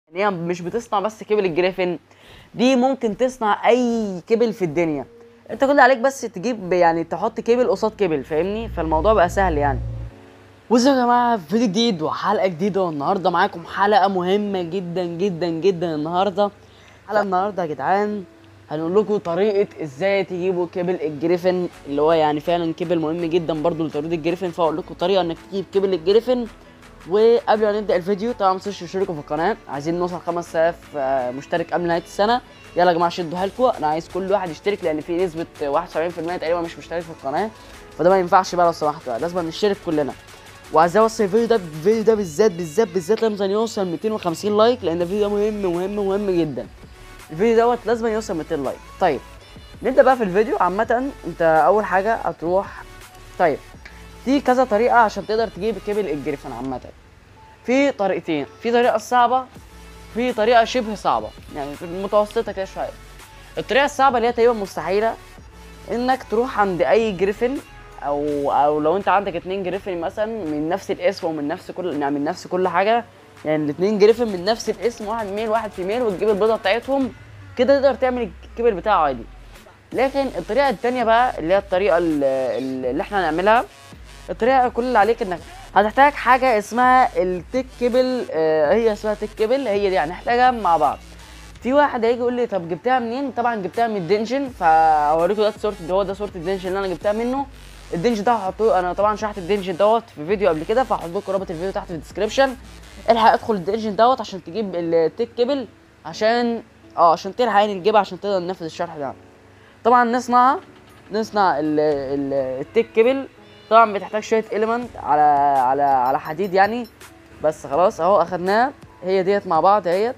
ان هي مش بتصنع بس كيبل الجريفن دي ممكن تصنع اي كيبل في الدنيا انت كل اللي عليك بس تجيب يعني تحط كيبل قصاد كيبل فاهمني فالموضوع بقى سهل يعني وازيكم يا جماعه في فيديو جديد وحلقه جديده والنهارده معاكم حلقه مهمه جدا جدا جدا النهارده حلقه النهارده يا جدعان هنقول لكم طريقه ازاي تجيبوا كيبل الجريفن اللي هو يعني فعلا كيبل مهم جدا برضو لتوريد الجريفن فاقول لكم طريقه انك تجيب كيبل الجريفن وقبل ما نبدا الفيديو طبعا ما تنسوش تشتركوا في القناه عايزين نوصل 5000 آه، مشترك قبل نهايه السنه يلا يا جماعه شدوا حيلكم انا عايز كل واحد يشترك لان في نسبه 71% تقريبا مش مشترك في القناه فده ما ينفعش بقى لو سمحتوا لازم نشترك كلنا وعايز اوصل الفيديو ده الفيديو ده بالذات بالذات بالذات لازم يوصل 250 لايك لان الفيديو ده مهم مهم مهم جدا الفيديو دوت لازم يوصل 200 لايك طيب نبدا بقى في الفيديو عامه انت اول حاجه هتروح طيب في كذا طريقه عشان تقدر تجيب كيبل الجريفن عامه في طريقتين في طريقه صعبه في طريقه شبه صعبه يعني في المتوسطه كده شويه الطريقه الصعبه اللي هي تقريبا مستحيله انك تروح عند اي جريفن او او لو انت عندك اتنين جريفن مثلا من نفس الاسم ومن نفس كل يعني من نفس كل حاجه يعني الاتنين جريفن من نفس الاسم واحد ميل واحد فيميل وتجيب البيضه بتاعتهم كده تقدر تعمل الكبر بتاعه عادي لكن الطريقه التانية بقى اللي هي الطريقه ال- ال- اللي احنا هنعملها الطريقه كل اللي عليك انك هتحتاج حاجه اسمها التيك كيبل آه هي اسمها تيك كيبل هي دي هنحتاجها مع بعض في واحد هيجي يقول لي طب جبتها منين طبعا جبتها من الدنجن فاوريكم ده صوره هو ده صوره الدنجن اللي انا جبتها منه الدنجن ده هحطه انا طبعا شرحت الدنجن دوت في فيديو قبل كده فهحط لكم رابط الفيديو تحت في الديسكربشن الحق ادخل الدنجن دوت عشان تجيب التيك كيبل عشان اه عشان تلحق يعني تجيبها عشان تقدر ننفذ الشرح ده طبعا نصنع نصنع ال ال التيك كيبل طبعا بتحتاج شويه اليمنت على على على حديد يعني بس خلاص اهو اخدناها هي ديت مع بعض اهيت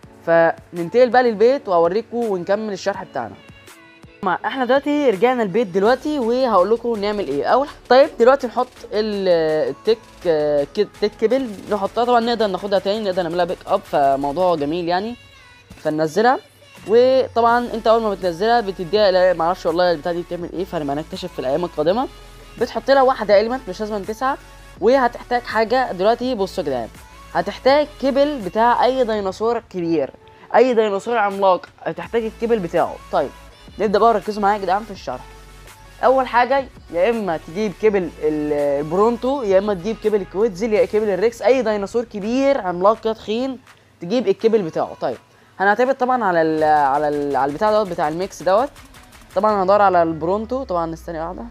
فننتقل بقى للبيت واوريكم ونكمل الشرح بتاعنا ما احنا دلوقتي رجعنا البيت دلوقتي وهقول لكم نعمل ايه اول طيب دلوقتي نحط ال- التك التك كيبل نحطها طبعا نقدر ناخدها تاني نقدر نعملها بيك اب فموضوع جميل يعني فننزلها وطبعا انت اول ما بتنزلها بتديها لا، معرفش والله البتاعه دي بتعمل ايه فهنبقى نكتشف في الايام القادمه بتحط لها واحده اليمنت مش لازم تسعه وهتحتاج حاجه دلوقتي بصوا يا جدعان هتحتاج كيبل بتاع اي ديناصور كبير اي ديناصور عملاق هتحتاج الكيبل بتاعه طيب نبدا بقى ركزوا معايا يا جدعان في الشرح اول حاجه يا اما تجيب كيبل ال- البرونتو يا اما تجيب كيبل الكويتزل يا كيبل الريكس اي ديناصور كبير عملاق كده تخين تجيب الكيبل بتاعه طيب هنعتمد طبعا على ال على ال على البتاع دوت بتاع الميكس دوت طبعا هندور على البرونتو طبعا نستني واحده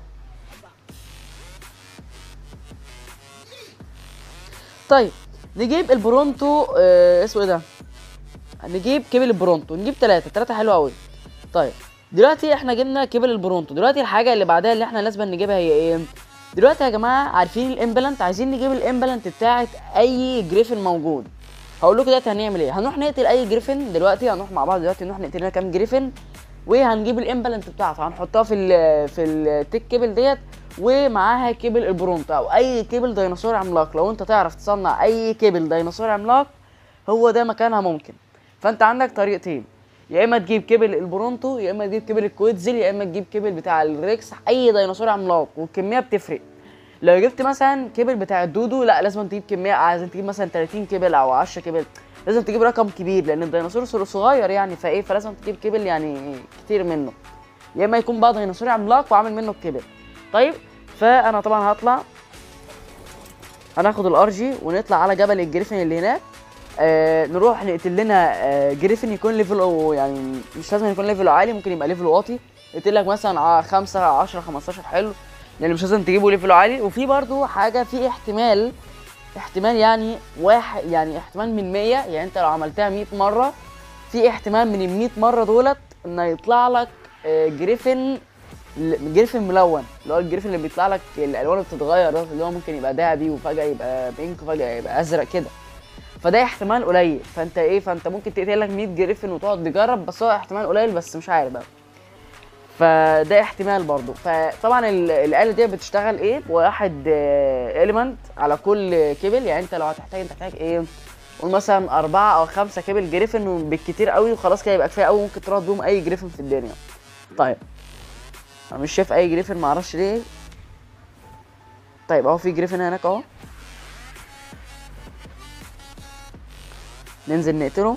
طيب نجيب البرونتو آه اسمه ايه ده نجيب كيبل البرونتو نجيب ثلاثة ثلاثة حلوة قوي طيب دلوقتي احنا جبنا كيبل البرونتو دلوقتي الحاجة اللي بعدها اللي احنا لازم نجيبها هي ايه دلوقتي يا جماعة عارفين الامبلانت عايزين نجيب الامبلانت بتاعت اي جريفن موجود هقول لكم دلوقتي هنعمل ايه هنروح نقتل اي جريفن دلوقتي هنروح مع بعض دلوقتي نروح نقتل لنا كام جريفن وهنجيب الامبلانت بتاعته هنحطها في ال في التيك كيبل ديت ومعاها كيبل البرونتو او اي كيبل ديناصور عملاق لو انت تعرف تصنع اي كيبل ديناصور عملاق هو ده مكانها ممكن فانت عندك طريقتين يا اما تجيب كيبل البرونتو يا اما تجيب كيبل الكويتزل يا اما تجيب كيبل بتاع الريكس اي ديناصور عملاق والكميه بتفرق لو جبت مثلا كيبل بتاع الدودو لا لازم تجيب كميه عايزين تجيب مثلا 30 كيبل او 10 كيبل لازم تجيب رقم كبير لان الديناصور صغ- صغير يعني فايه فلازم تجيب كيبل يعني كتير منه يا اما يكون بقى ديناصور عملاق وعامل منه الكيبل طيب فانا طبعا هطلع هناخد الار جي ونطلع على جبل الجريفن اللي هناك آه نروح نقتل لنا آه جريفن يكون ليفل أو يعني مش لازم يكون ليفل عالي ممكن يبقى ليفل واطي نقتل لك مثلا 5 10 15 حلو لان مش لازم تجيبه ليفل عالي وفي برضو حاجه في احتمال احتمال يعني واحد يعني احتمال من 100 يعني انت لو عملتها 100 مره في احتمال من ال 100 مره دولت ان يطلع لك آه، جريفن ل- جريفن ملون اللي هو الجريفن اللي بيطلع لك الالوان بتتغير ده اللي هو ممكن يبقى ذهبي وفجاه يبقى بينك وفجاه يبقى ازرق كده فده احتمال قليل فانت ايه فانت ممكن تقتل لك 100 جريفن وتقعد تجرب بس هو احتمال قليل بس مش عارف بقى فده احتمال برضو فطبعا ال- الاله دي بتشتغل ايه بواحد اليمنت على كل كيبل يعني انت لو هتحتاج انت هتحتاج ايه قول مثلا أربعة أو خمسة كيبل جريفن بالكتير قوي وخلاص كده يبقى كفاية قوي ممكن ترد بيهم أي جريفن في الدنيا. طيب أنا مش شايف أي جريفن معرفش ليه. طيب أهو في جريفن هناك أهو. ننزل نقتله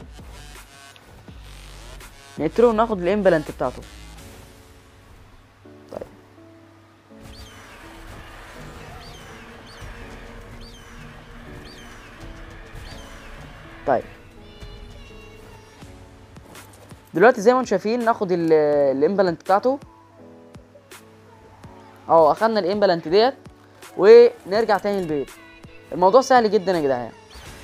نقتله وناخد الامبلانت بتاعته طيب طيب دلوقتي زي ما انتم شايفين ناخد ال- الامبلانت بتاعته اهو اخدنا الامبلانت ديت ونرجع تاني البيت الموضوع سهل جدا يا جدعان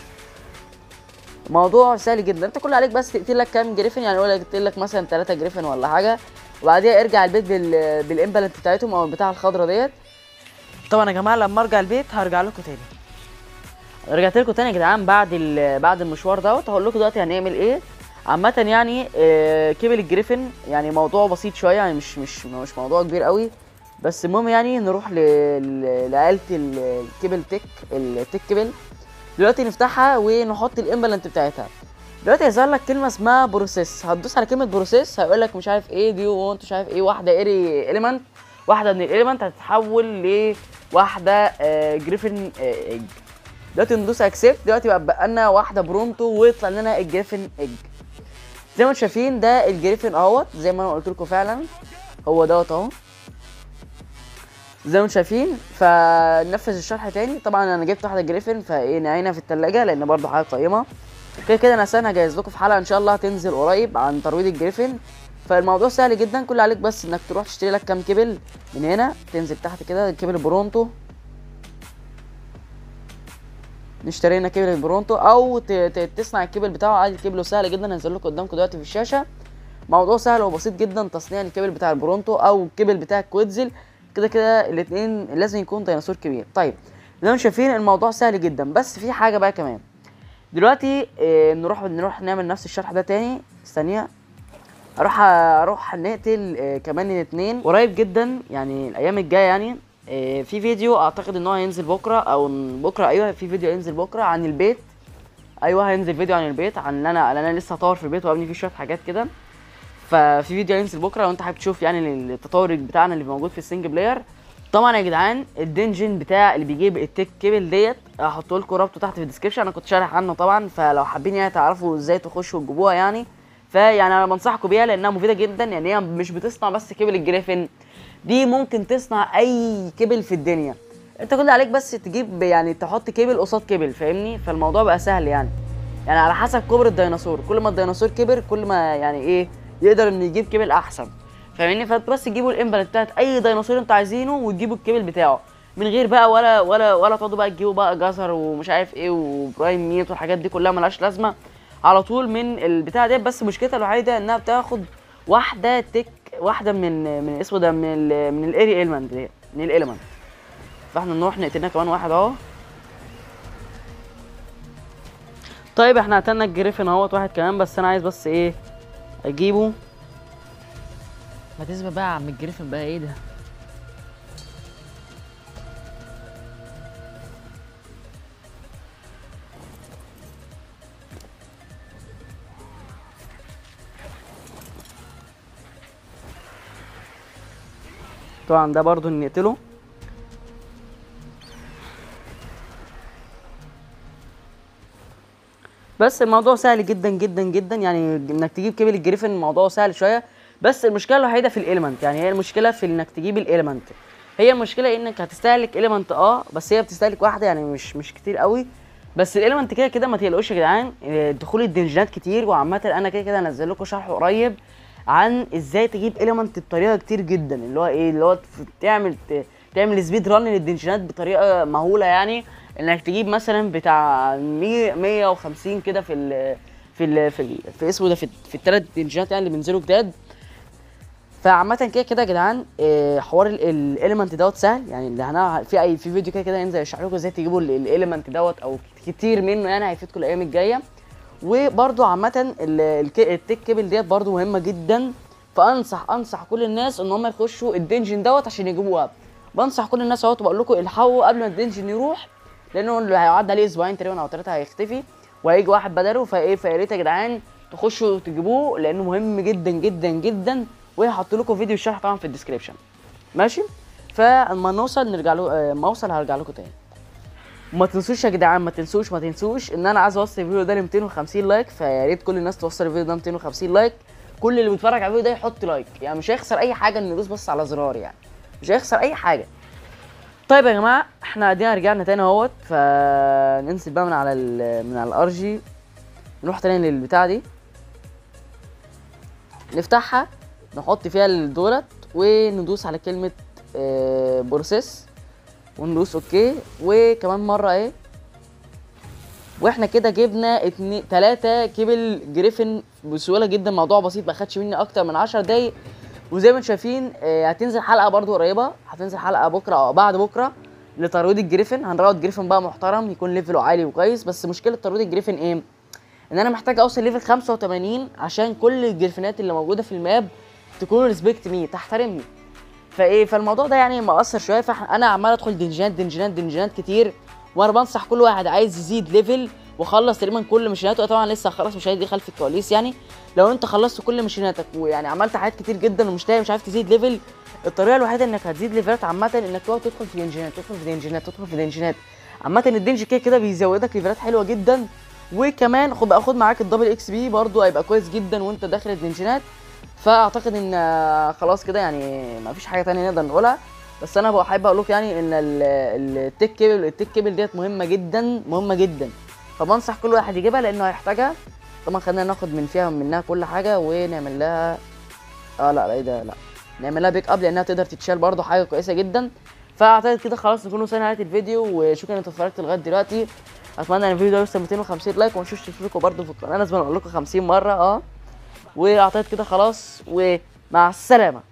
الموضوع سهل جدا انت كل عليك بس تقتل لك كام جريفن يعني اقول لك تقتل لك مثلا 3 جريفن ولا حاجه وبعديها ارجع البيت بال بالامبلانت بتاعتهم او بتاع الخضره ديت طبعا يا جماعه لما ارجع البيت هرجع لكم تاني رجعت لكم تاني يا جدعان بعد ال- بعد المشوار دوت هقول لكم دلوقتي هنعمل ايه عامة يعني آه، كيبل الجريفن يعني موضوع بسيط شوية يعني مش مش مش موضوع كبير قوي بس المهم يعني نروح ل- ل- لعيلة ال- الكيبل تك التك كيبل دلوقتي نفتحها ونحط الامبلانت بتاعتها دلوقتي هيظهر لك كلمة اسمها بروسيس هتدوس على كلمة بروسيس هيقول لك مش عارف ايه دي وانت مش عارف ايه واحدة ايري اليمنت واحدة من الاليمنت هتتحول لواحدة آه، جريفن آه، ايج دلوقتي ندوس اكسبت دلوقتي بقى بقى لنا واحده برونتو ويطلع لنا الجريفن ايج زي ما انتم شايفين ده الجريفن اهوت زي ما انا قلت لكم فعلا هو دوت اهو زي ما انتم شايفين فنفذ الشرح تاني طبعا انا جبت واحده جريفن فايه نعينها في التلاجة لان برضه حاجه قيمه كده كده انا سنة هجهز لكم في حلقه ان شاء الله هتنزل قريب عن ترويض الجريفن فالموضوع سهل جدا كل اللي عليك بس انك تروح تشتري لك كام كيبل من هنا تنزل تحت كده الكيبل برونتو اشترينا كيبل البرونتو او ت- ت- تصنع الكيبل بتاعه عادي كيبله سهل جدا هنزل لكم قدامكم دلوقتي في الشاشه موضوع سهل وبسيط جدا تصنيع الكيبل بتاع البرونتو او الكيبل بتاع الكويتزل كده كده الاثنين لازم يكون ديناصور كبير طيب زي ما شايفين الموضوع سهل جدا بس في حاجه بقى كمان دلوقتي اه نروح نروح نعمل نفس الشرح ده تاني ثانيه اروح اروح نقتل اه كمان الاثنين قريب جدا يعني الايام الجايه يعني اه في فيديو اعتقد ان هو هينزل بكره او بكره ايوه في فيديو هينزل بكره عن البيت ايوه هينزل فيديو عن البيت عن ان انا ان انا لسه هطور في البيت وابني فيه شويه حاجات كده ففي فيديو هينزل بكره لو انت حابب تشوف يعني التطور بتاعنا اللي موجود في السنجل بلاير طبعا يا جدعان الدنجن بتاع اللي بيجيب التك كيبل ديت هحط لكم رابطه تحت في الديسكربشن انا كنت شارح عنه طبعا فلو حابين يعني تعرفوا ازاي تخشوا وتجيبوها يعني فيعني انا بنصحكم بيها لانها مفيده جدا يعني هي مش بتصنع بس كيبل الجريفن دي ممكن تصنع اي كيبل في الدنيا انت كل اللي عليك بس تجيب يعني تحط كيبل قصاد كيبل فاهمني فالموضوع بقى سهل يعني يعني على حسب كبر الديناصور كل ما الديناصور كبر كل ما يعني ايه يقدر انه يجيب كيبل احسن فاهمني فانت بس تجيبوا الامبلانت بتاعت اي ديناصور انتوا عايزينه وتجيبوا الكيبل بتاعه من غير بقى ولا ولا ولا تقعدوا بقى تجيبوا بقى جزر ومش عارف ايه وبرايم ميت والحاجات دي كلها ملهاش لازمه على طول من البتاع ديت بس مشكلتها الوحيده انها بتاخد واحده تك واحده من من اسمه ده من ال من الاري المنت ديت من الاليمنت فاحنا نروح نقتلنا كمان واحد اهو طيب احنا قتلنا الجريفن اهوت واحد كمان بس انا عايز بس ايه اجيبه ما تثبت بقى يا عم الجريفن بقى ايه ده طبعا ده برضو نقتله بس الموضوع سهل جدا جدا جدا يعني انك تجيب كيبل الجريفن الموضوع سهل شويه بس المشكله الوحيده في الاليمنت يعني هي المشكله في انك تجيب الاليمنت هي المشكله انك هتستهلك اليمنت اه بس هي بتستهلك واحده يعني مش مش كتير قوي بس الاليمنت كده كده ما تقلقوش يا جدعان آه، دخول الدنجنات كتير وعامه انا كده كده هنزل لكم شرح قريب عن ازاي تجيب اليمنت بطريقه كتير جدا اللي هو ايه اللي هو ت- تعمل ت- تعمل سبيد ران للدنجنات بطريقه مهوله يعني انك تجيب مثلا بتاع 100 150 كده في ال في ال في ال في اسمه ده في, في الثلاث دنجنات يعني اللي بينزلوا جداد فعامة كده كده يا جدعان آه، حوار الاليمنت دوت سهل يعني اللي هنا في اي في فيديو كده كده ينزل يشرح لكم ازاي تجيبوا الاليمنت دوت او كتير منه يعني هيفيدكم الايام الجايه وبرده عامة ال- الك- التك كيبل ديت برده مهمة جدا فانصح انصح كل الناس ان هم يخشوا الدنجن دوت عشان يجيبوها بنصح كل الناس اهوت بقول لكم الحقوا قبل ما الدنجن يروح لانه اللي هيعدي عليه اسبوعين تقريبا او ثلاثه هيختفي وهيجي واحد بداله فايه فيا ريت يا جدعان تخشوا تجيبوه لانه مهم جدا جدا جدا وهحط لكم فيديو الشرح طبعا في الديسكربشن ماشي فاما نوصل نرجع له آه، ما اوصل هرجع لكم تاني وما تنسوش يا جدعان ما تنسوش ما تنسوش ان انا عايز اوصل الفيديو ده ل 250 لايك فيا ريت كل الناس توصل الفيديو ده 250 لايك كل اللي بيتفرج على الفيديو ده يحط لايك يعني مش هيخسر اي حاجه انه يدوس بس على زرار يعني مش هيخسر اي حاجه طيب يا جماعه احنا قاعدين رجعنا تاني اهوت فننزل بقى من على ال من على الار جي نروح تاني للبتاع دي نفتحها نحط فيها دولت وندوس على كلمه آه، بروسيس وندوس اوكي وكمان مره ايه واحنا كده جبنا اتنين تلاتة كيبل جريفن بسهوله جدا موضوع بسيط ما خدش مني اكتر من 10 دقايق وزي ما انتم شايفين آه، هتنزل حلقه برضو قريبه هتنزل حلقه بكره او بعد بكره لترويض الجريفن هنروض جريفن بقى محترم يكون ليفله عالي وكويس بس مشكله ترويض الجريفن ايه ان انا محتاج اوصل ليفل 85 عشان كل الجريفنات اللي موجوده في الماب تكون ريسبكت مي تحترمني فايه فالموضوع ده يعني مأثر شويه فانا عمال ادخل دنجينات دنجينات دنجينات كتير وانا بنصح كل واحد عايز يزيد ليفل وخلص تقريبا كل مشيناته طبعا لسه هخلص مشاهد دي خلف الكواليس يعني لو انت خلصت كل مشيناتك ويعني عملت حاجات كتير جدا ومش لاقي مش عارف تزيد ليفل الطريقه الوحيده انك هتزيد ليفلات عامه انك تقعد تدخل في دنجينات تدخل في دنجينات تدخل في دنجينات عامه الدنج كده كده بيزودك ليفلات حلوه جدا وكمان خد بقى خد معاك الدبل اكس بي برضو هيبقى كويس جدا وانت داخل الدنجينات فاعتقد ان آه، خلاص كده يعني ما فيش حاجه تانية نقدر نقولها بس انا بحب اقول لكم يعني ان ال- التك كيبل التك كيبل ديت مهمه جدا مهمه جدا فبنصح كل واحد يجيبها لانه هيحتاجها طبعا خلينا ناخد من فيها منها كل حاجه ونعمل لها اه لا لا ايه ده لا نعمل لها بيك اب لانها تقدر تتشال برضه حاجه كويسه جدا فاعتقد كده خلاص نكون وصلنا نهايه الفيديو وشكرا ان انتوا اتفرجتوا لغايه دلوقتي اتمنى ان الفيديو ده يوصل 250 لايك وما تنسوش تشتركوا برضه في القناه لازم اقول لكم 50 مره اه واعتقد كده خلاص ومع السلامه